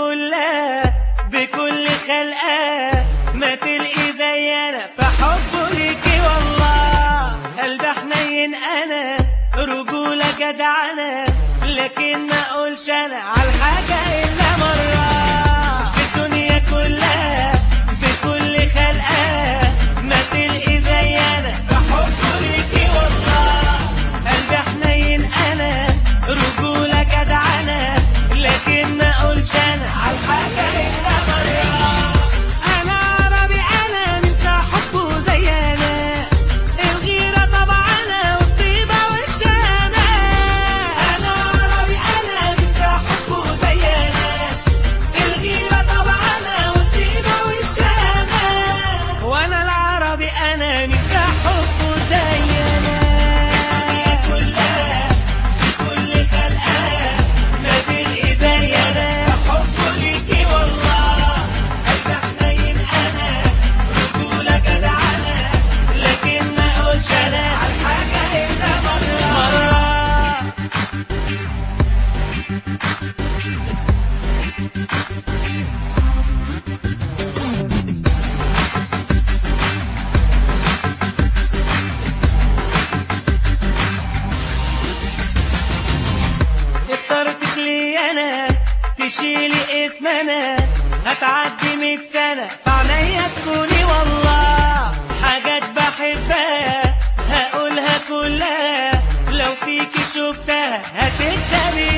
كلها بكل خلقها ما تلقي زينا فحبه ليكي والله قلب حنين انا رجولة جدعنة لكن ما اقولش انا على الحاجة الا مرة في الدنيا كلها بكل خلقها ما تلقي زينا فحبه ليكي والله قلب حنين انا رجولة جدعنة لكن ما اقولش انا على الحاجة الا مرة انا عربي انا انت حبه زينا الغيرة طبعنا والطيبة والشانة انا عربي انا انت حبه زينا الغيرة طبعنا والطيبة والشانة وانا العربي انا انت حبه زينا كلها في كل خلقها ما تلقي زينا حبه ليكي والله قلب حنين انا رجولة جدعنة لكن ما اقولش انا على الحاجة الا مرة مرة اخترتك لي انا تشيلي اسمنا هتعدي مية سنة فعنيا تكوني والله حاجات بحبها هقولها كلها لو فيكي شفتها هتكسبي